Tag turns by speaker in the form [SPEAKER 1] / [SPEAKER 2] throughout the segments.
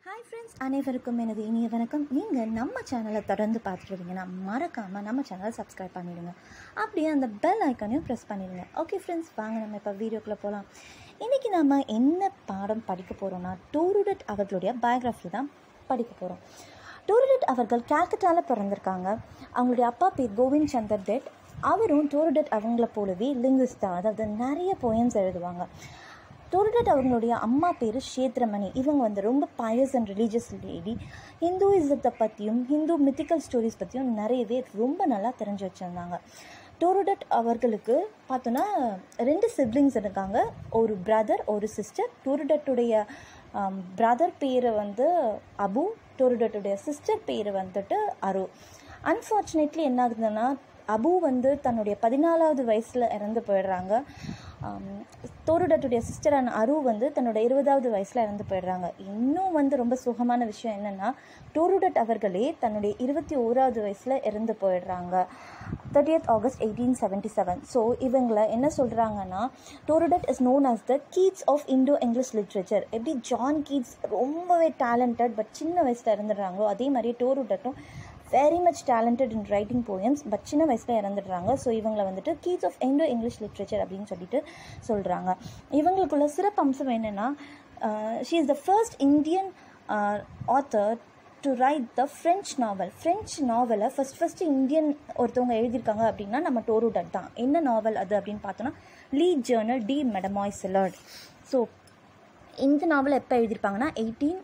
[SPEAKER 1] hi friends அனைவருக்கும் எனது இனிய வணக்கம் நீங்கள் நம்ம சேனலை தொடர்ந்து பார்த்துருந்தீங்கன்னா மறக்காமல் நம்ம சேனலை சப்ஸ்கிரைப் பண்ணிவிடுங்க அப்படியே அந்த பெல் ஐக்கானையும் ப்ரெஸ் பண்ணிடுங்க ஓகே ஃப்ரெண்ட்ஸ் வாங்க நம்ம இப்போ வீடியோக்குள்ளே போகலாம் இன்றைக்கி நம்ம என்ன பாடம் படிக்க போகிறோம்னா டூருடட் அவர்களுடைய பயோகிராஃபி தான் படிக்க போகிறோம் டூருடட் அவர்கள் கால்கட்டாவில் பிறந்திருக்காங்க அவங்களுடைய அப்பா பேர் கோவிந்த் சந்தர் டெட் அவரும் டூருடட் அவங்கள போலவே லிங்குஸ்ட் தான் அதாவது நிறைய போயம்ஸ் எழுதுவாங்க டோர்டட் அவங்களுடைய அம்மா பேர் ஷேத்ரமணி இவங்க வந்து ரொம்ப பயஸ் அண்ட் ரிலீஜியஸ் லேடி ஹிந்துயிசத்தை பற்றியும் ஹிந்து மித்திக்கல் ஸ்டோரிஸ் பற்றியும் நிறையவே ரொம்ப நல்லா தெரிஞ்சு வச்சுருந்தாங்க டோரோடட் அவர்களுக்கு பார்த்தோன்னா ரெண்டு சிப்ளிங்ஸ் இருக்காங்க ஒரு பிரதர் ஒரு சிஸ்டர் டோரோடட்டுடைய பிரதர் பேர் வந்து அபு டோரோடட்டுடைய சிஸ்டர் பேர் வந்துட்டு அரு அன்ஃபார்ச்சுனேட்லி என்ன ஆகுதுன்னா அபு வந்து தன்னுடைய பதினாலாவது வயசில் இறந்து போயிடுறாங்க தோருடட்டுடைய சிஸ்டரான அரு வந்து தன்னோட இருபதாவது வயசில் இறந்து போயிடுறாங்க இன்னும் வந்து ரொம்ப சுகமான விஷயம் என்னென்னா டோருடட் அவர்களே தன்னுடைய இருபத்தி ஓராவது வயசில் இறந்து போயிடுறாங்க thirtieth August eighteen seventy seven so இவங்களை என்ன சொல்கிறாங்கன்னா டோருடட் is known as the Keats of Indo English literature எப்படி ஜான் கீட்ஸ் ரொம்பவே டேலண்டட் பட் சின்ன வயசில் இறந்துடுறாங்களோ அதே மாதிரி டோருடட்டும் very much talented in writing poems but சின்ன வயசில் இறந்துடுறாங்க ஸோ இவங்களை வந்துட்டு Keats of Indo English literature அப்படின்னு சொல்லிட்டு சொல்கிறாங்க இவங்களுக்குள்ள சிறப்பு அம்சம் என்னென்னா she is the first Indian author to right the French novel French நாவலை ஃபஸ்ட் ஃபஸ்ட்டு இந்தியன் ஒருத்தவங்க எழுதியிருக்காங்க அப்படின்னா நம்ம டோருடட் தான் என்ன நாவல் அது அப்படின்னு பார்த்தோன்னா லீ ஜேர்னல் டி மெடமாய் சிலர்ட் ஸோ இந்த நாவல் எப்போ எழுதியிருப்பாங்கன்னா எயிட்டீன்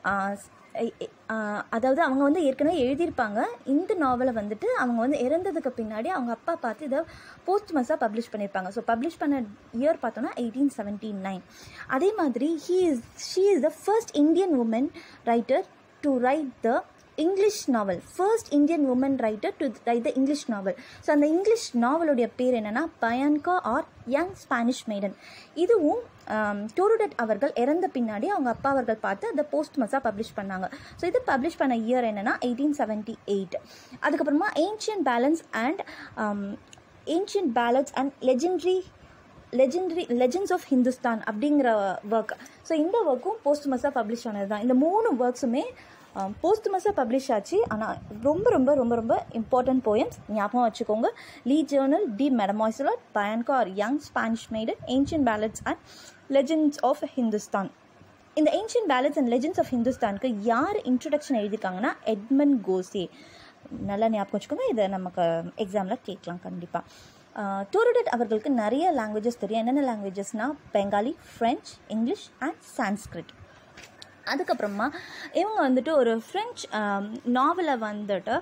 [SPEAKER 1] அதாவது அவங்க வந்து ஏற்கனவே எழுதியிருப்பாங்க இந்த நாவலை வந்துட்டு அவங்க வந்து இறந்ததுக்கு பின்னாடி அவங்க அப்பா பார்த்து இதை போஸ்ட்மஸாக பப்ளிஷ் பண்ணியிருப்பாங்க ஸோ பப்ளிஷ் பண்ண இயர் பார்த்தோன்னா எயிட்டீன் செவன்ட்டி நைன் அதே மாதிரி he is she is the first Indian woman writer to right the English novel first Indian woman writer to right the English novel so அந்த English நாவலுடைய பேர் என்னென்னா பயான்கா or young Spanish maiden இதுவும் டோருடட் அவர்கள் இறந்த பின்னாடி அவங்க அப்பா அவர்கள் பார்த்து அதை போஸ்ட்மஸாக பப்ளிஷ் பண்ணாங்க ஸோ இது பப்ளிஷ் பண்ண இயர் என்னென்னா எயிட்டீன் செவன்ட்டி எயிட் அதுக்கப்புறமா ancient ballads and ancient ballads and legendary legendary legends of Hindustan அப்படிங்கிற ஒர்க் ஸோ இந்த ஒர்க்கும் போஸ்ட்மஸாக பப்ளிஷ் ஆனது தான் இந்த மூணு ஒர்க்ஸுமே போஸ்ட்மஸாக பப்ளிஷ் ஆச்சு ஆனால் ரொம்ப ரொம்ப ரொம்ப ரொம்ப இம்பார்ட்டன்ட் போயம்ஸ் ஞாபகம் வச்சுக்கோங்க le journal de mademoiselle Bianca or young Spanish maiden ancient ballads and legends of Hindustan இந்த ancient ballads and legends of ஹிந்துஸ்தானுக்கு யார் இன்ட்ரடக்ஷன் எழுதியிருக்காங்கன்னா எட்மன் கோசே நல்லா ஞாபகம் வச்சுக்கோங்க இதை நமக்கு எக்ஸாமில் கேட்கலாம் கண்டிப்பாக டோருடட் அவர்களுக்கு நிறைய லாங்குவேஜஸ் தெரியும் என்னென்ன லாங்குவேஜஸ்னால் Bengali French English and Sanskrit அதுக்கப்புறமா இவங்க வந்துட்டு ஒரு ஃப்ரெஞ்ச் நாவலை வந்துட்டு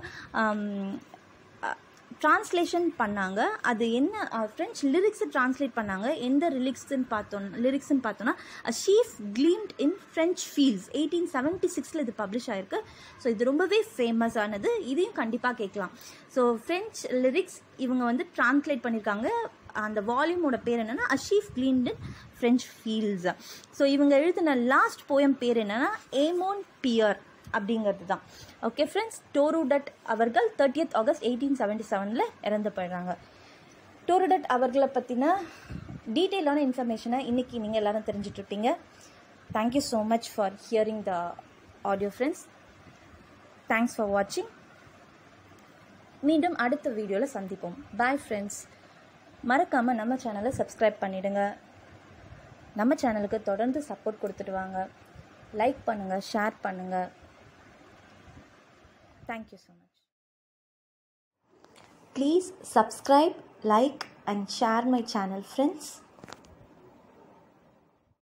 [SPEAKER 1] ட்ரான்ஸ்லேஷன் பண்ணாங்க அது என்ன ஃப்ரெஞ்ச் லிரிக்ஸை ட்ரான்ஸ்லேட் பண்ணாங்க எந்த லிரிக்ஸ்ன்னு பார்த்தோம் லிரிக்ஸ்ன்னு பார்த்தோன்னா sheaf gleaned in French fields eighteen seventy சிக்ஸில் இது பப்ளிஷ் ஆயிருக்கு ஸோ இது ரொம்பவே ஃபேமஸ் ஆனது இதையும் கண்டிப்பாக கேட்கலாம் ஸோ ஃப்ரெஞ்ச் லிரிக்ஸ் இவங்க வந்து ட்ரான்ஸ்லேட் பண்ணியிருக்காங்க அந்த வால்யூமோட பேர் என்னென்னா a sheaf gleaned French fields so இவங்க எழுதின லாஸ்ட் போயம் பேர் என்னென்னா ஏமோன் பியர் அப்படிங்கிறது தான் ஓகே ஃப்ரெண்ட்ஸ் டோருடட் அவர்கள் தேர்ட்டியத் ஆகஸ்ட் எயிட்டீன் செவன்ட்டி செவனில் இறந்து போயிடுறாங்க டோருடட் அவர்களை பற்றின டீட்டெயிலான இன்ஃபர்மேஷனை இன்றைக்கி நீங்கள் எல்லோரும் தெரிஞ்சிட்ருப்பீங்க thank you so much for hearing the audio friends thanks for வாட்சிங் மீண்டும் அடுத்த வீடியோவில் சந்திப்போம் பாய் ஃப்ரெண்ட்ஸ் மறக்காமல் நம்ம சேனலை சப்ஸ்கிரைப் பண்ணிவிடுங்க நம்ம சேனலுக்கு தொடர்ந்து சப்போர்ட் கொடுத்துட்டு வாங்க லைக் பண்ணுங்கள் ஷேர் பண்ணுங்கள் thank you so much please subscribe like and share my channel friends